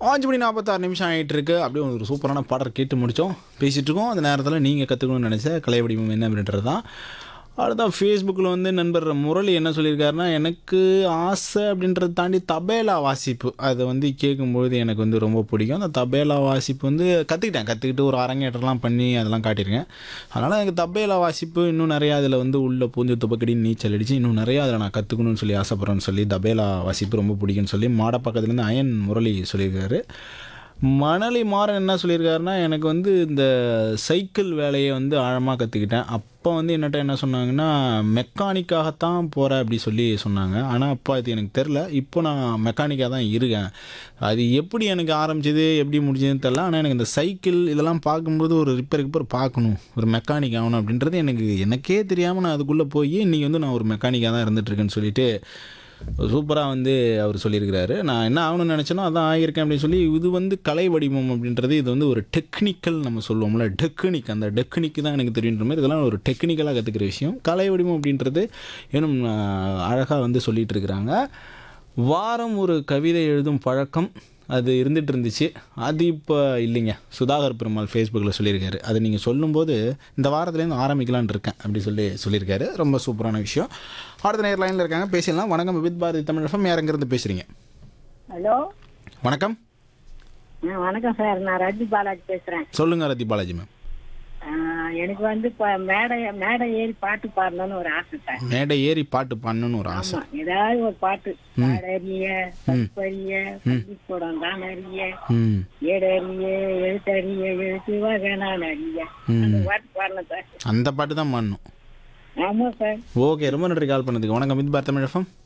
அஞ்சு மணி நாற்பத்தாறு நிமிஷம் ஆகிட்டு இருக்கு அப்படியே ஒரு சூப்பரான பாடல் கேட்டு முடித்தோம் பேசிகிட்டு இருக்கோம் அந்த நேரத்தில் நீங்கள் கற்றுக்கணும்னு நினச்ச கலை வடிவம் என்ன அப்படின்றது தான் அடுத்தான் ஃபேஸ்புக்கில் வந்து நண்பர் முரளி என்ன சொல்லியிருக்காருன்னா எனக்கு ஆசை அப்படின்றத தாண்டி தபேலா வாசிப்பு அதை வந்து கேட்கும்பொழுது எனக்கு வந்து ரொம்ப பிடிக்கும் அந்த தபேலா வாசிப்பு வந்து கற்றுக்கிட்டேன் கற்றுக்கிட்டு ஒரு அரங்கேற்றம்லாம் பண்ணி அதெல்லாம் காட்டியிருக்கேன் அதனால் எனக்கு தபேலா வாசிப்பு இன்னும் நிறையா அதில் வந்து உள்ளே பூந்து துப்பக்கடி நீச்சல் அடித்து இன்னும் நிறையா அதில் நான் கற்றுக்கணும்னு சொல்லி ஆசைப்பட்றேன்னு சொல்லி தபேலா வாசிப்பு ரொம்ப பிடிக்கும்னு சொல்லி மாட பக்கத்துலேருந்து அயன் முரளி சொல்லியிருக்காரு மணலி மாறன் என்ன சொல்லியிருக்காருன்னா எனக்கு வந்து இந்த சைக்கிள் வேலையை வந்து ஆழமாக கற்றுக்கிட்டேன் அப்போ வந்து என்னட்ட என்ன சொன்னாங்கன்னா மெக்கானிக்காகத்தான் போகிறேன் அப்படி சொல்லி சொன்னாங்க ஆனால் அப்போ அது எனக்கு தெரில இப்போ நான் மெக்கானிக்காக தான் இருக்கேன் அது எப்படி எனக்கு ஆரம்பிச்சது எப்படி முடிஞ்சதுன்னு தெரில ஆனால் எனக்கு இந்த சைக்கிள் இதெல்லாம் பார்க்கும்போது ஒரு ரிப்பேர் ரிப்பேர் பார்க்கணும் ஒரு மெக்கானிக் ஆகணும் அப்படின்றது எனக்கு எனக்கே தெரியாமல் நான் அதுக்குள்ளே போய் இன்றைக்கி வந்து நான் ஒரு மெக்கானிக்காக தான் இருந்துகிட்ருக்கேன்னு சொல்லிட்டு சூப்பராக வந்து அவர் சொல்லியிருக்கிறாரு நான் என்ன ஆகணும்னு நினச்சேனோ அதான் ஆகியிருக்கேன் அப்படின்னு சொல்லி இது வந்து கலை வடிவம் அப்படின்றது இது வந்து ஒரு டெக்னிக்கல் நம்ம சொல்லுவோம்ல டெக்னிக் அந்த டெக்னிக் தான் எனக்கு தெரியுன்ற மாதிரி இதெல்லாம் ஒரு டெக்னிக்கலாக கற்றுக்கிற விஷயம் கலை வடிவம் அப்படின்றது இன்னும் அழகாக வந்து சொல்லிகிட்டு இருக்கிறாங்க வாரம் ஒரு கவிதை எழுதும் பழக்கம் அது இருந்துகிட்டு இருந்துச்சு அது இப்போ இல்லைங்க சுதாகர் பெருமாள் ஃபேஸ்புக்கில் சொல்லியிருக்காரு அதை நீங்கள் சொல்லும்போது இந்த வாரத்துலேருந்து ஆரம்பிக்கலான்னு இருக்கேன் அப்படி சொல்லி சொல்லியிருக்காரு ரொம்ப சூப்பரான விஷயம் அடுத்த நேர் லைனில் இருக்காங்க பேசிடலாம் வணக்கம் வித் பாரதி தமிழ் எஃப்எம் யார் எங்கேருந்து பேசுகிறீங்க ஹலோ வணக்கம் ஆ, வணக்கம் சார் நான் ரஜி பாலாஜி பேசுறேன் சொல்லுங்கள் ரதி பாலாஜி மேம் ஆ, எனக்கு வந்து இப்ப மேடை மேடை ஏறி பாட்டு பாடணும்னு ஒரு ஆசை சார் மேடை ஏறி பாட்டு பண்ணணும்னு ஒரு ஆசை ஆமா ஏதாவது ஒரு பாட்டு பாடறிய பறிய பள்ளிக்கூடம் தான் அறிய ம் ஏடறிய எழுத்தறிய எழுத்து வகனான் அறிய அந்த பாட்டு பாடணும் சார் அந்த பாட்டு தான் பண்ணணும் ஆமா சார் ஓகே ரொம்ப நன்றி கால் பண்ணதுக்கு வணக்கம் வித் பாரதி தமிழ் எஃப்எம்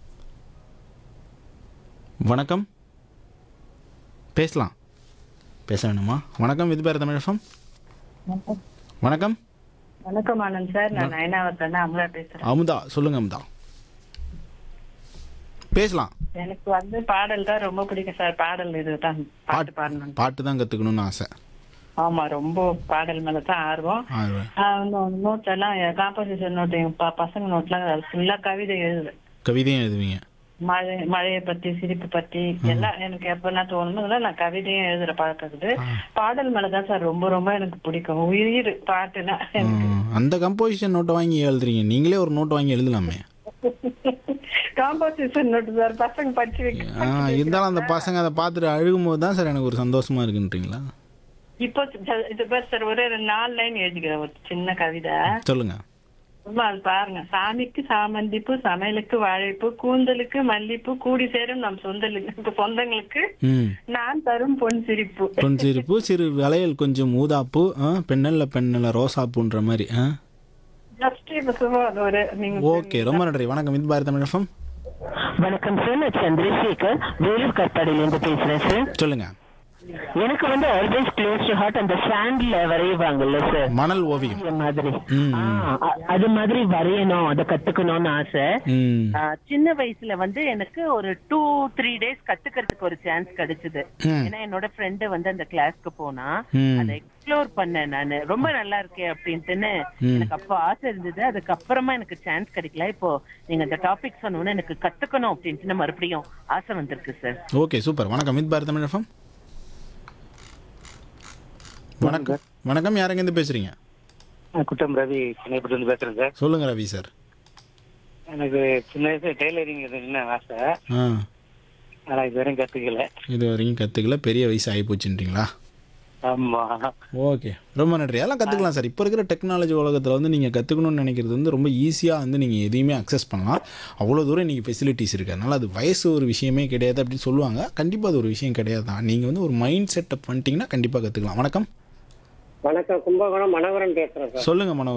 வணக்கம் பேசலாம் பேச வேணுமா வணக்கம் வித் பாரதி தமிழ் எஃப்எம் வணக்கம் வணக்கம் ஆனந்த் சார் நான் நயனாவத்தன் அமலா பேசுறேன் அமுதா சொல்லுங்க அமுதா பேசலாம் எனக்கு வந்து பாடல் தான் ரொம்ப பிடிக்கும் சார் பாடல் இதுதான் பாட்டு பாடணும் பாட்டு தான் கற்றுக்கணும்னு ஆசை ஆமா ரொம்ப பாடல் மேல தான் ஆர்வம் ஆ, நோட் எல்லாம் காம்போசிஷன் நோட் எங்க ப- பசங்க நோட்லாம் ஃபுல்லா கவிதை எழுதுவேன் கவிதையும் எழுதுவீங்க மழை மழையை பத்தி சிரிப்பு பத்தி எல்லாம் எனக்கு எப்பெல்லாம் தோணுமோ அதெல்லாம் நான் கவிதையும் எழுதுற பழக்கம் இருக்குது பாடல் மேலதான் சார் ரொம்ப ரொம்ப எனக்கு பிடிக்கும் உயிர் பாட்டுனா எனக்கு ம், அந்த கம்போசிஷன் நோட்டை வாங்கி எழுதுறீங்க நீங்களே ஒரு நோட் வாங்கி எழுதலாமே காம்போசிஷன் நோட்டு சார் பசங்க படிச்சு வைக்க ஆ, இருந்தாலும் அந்த பசங்க அதை பார்த்துட்டு அழுகும்போது தான் சார் எனக்கு ஒரு சந்தோஷமா இருக்குன்றீங்களா இப்போ ச- இது பேர் சார் ஒரே ஒரு நாலு லைன் எழுதிக்கிறேன் ஒரு சின்ன கவிதை சொல்லுங்க ரொம்ப அது பாருங்க சாமிக்கு சாமந்திப்பூ சமையலுக்கு வாழைப்பூ கூந்தலுக்கு மல்லிப்பூ கூடி சேரும் நம் சொந்தலுக்கு சொந்தங்களுக்கு ம் நான் தரும் பொன் சிரிப்பு பொன் சிரிப்பு சிறு வளையல் கொஞ்சம் ஊதாப்பூ ஆ, பெண்ணல்ல பெண்ணல்ல ரோசாப்பூன்ற மாதிரி ஆ ஜஸ்ட் இப்ப சும்மா அது ஒரு நீங்க ஓகே ரொம்ப நன்றி வணக்கம் வித் பாரதி தமிழ் எஃப்எம் வணக்கம் சார் நான் சந்திரசேகர் வேலூர் கற்பாடியிலேருந்து பேசுறேன் சார் சொல்லுங்க எனக்கு வந்து ஆல்வேஸ் க்ளோஸ் டு ஹார்ட் அந்த சாண்ட்ல வரைவாங்கல்ல சார் மணல் ஓவியம் அந்த மாதிரி ம். ஆ, அ- அது மாதிரி வரையணும் அதை கத்துக்கணும்னு ஆசை ம் ஆ, சின்ன வயசுல வந்து எனக்கு ஒரு டூ த்ரீ டேஸ் கத்துக்கிறதுக்கு ஒரு சான்ஸ் கிடைச்சது ம். ஏன்னா என்னோட ஃப்ரெண்டு வந்து அந்த கிளாஸ்க்கு போனா ம். அதை எக்ஸ்ப்ளோர் பண்ணேன் நானு ரொம்ப நல்லா இருக்கே அப்படின்ட்டுன்னு எனக்கு அப்போ ஆசை இருந்தது அதுக்கப்புறமா எனக்கு சான்ஸ் கிடைக்கல இப்போ நீங்க அந்த டாபிக் சொன்னோன்னு எனக்கு கத்துக்கணும் அப்படின்ட்டு மறுபடியும் ஆசை வந்திருக்கு சார் ஓகே சூப்பர் வணக்கம் வித் பாரதி தமிழ் எஃப்எம் வணக்கம் வணக்கம் யார் எங்கேருந்து பேசுறீங்க குட்டம் ரவி சென்னைப்பட்டு வந்து பேசுறேன் சார் சொல்லுங்க ரவி சார் எனக்கு சின்ன வயசுல டெய்லரிங் என்ன ஆசை ஆ ஆனா இது வரையும் கத்துக்கல இது வரைக்கும் கற்றுக்கல பெரிய வயசு ஆகி போச்சுன்றீங்களா ஆமா ஓகே ரொம்ப நன்றி அதெல்லாம் கற்றுக்கலாம் சார் இப்போ இருக்கிற டெக்னாலஜி உலகத்தில் வந்து நீங்கள் கற்றுக்கணும்னு நினைக்கிறது வந்து ரொம்ப ஈஸியாக வந்து நீங்கள் எதையுமே அக்சஸ் பண்ணலாம் அவ்வளோ தூரம் இன்றைக்கி ஃபெசிலிட்டிஸ் இருக்குது அதனால் அது வயசு ஒரு விஷயமே கிடையாது அப்படின்னு சொல்லுவாங்க கண்டிப்பாக அது ஒரு விஷயம் கிடையாது தான் நீங்கள் வந்து ஒரு மைண்ட் செட்டப் பண்ணிட்டீங்கன்னா கண்டிப்பாக கற்றுக்கலாம் வணக்கம் வணக்கம் கும்பகோணம் மனோகரன் பேசுறேன் சார் சொல்லுங்கள் மனோ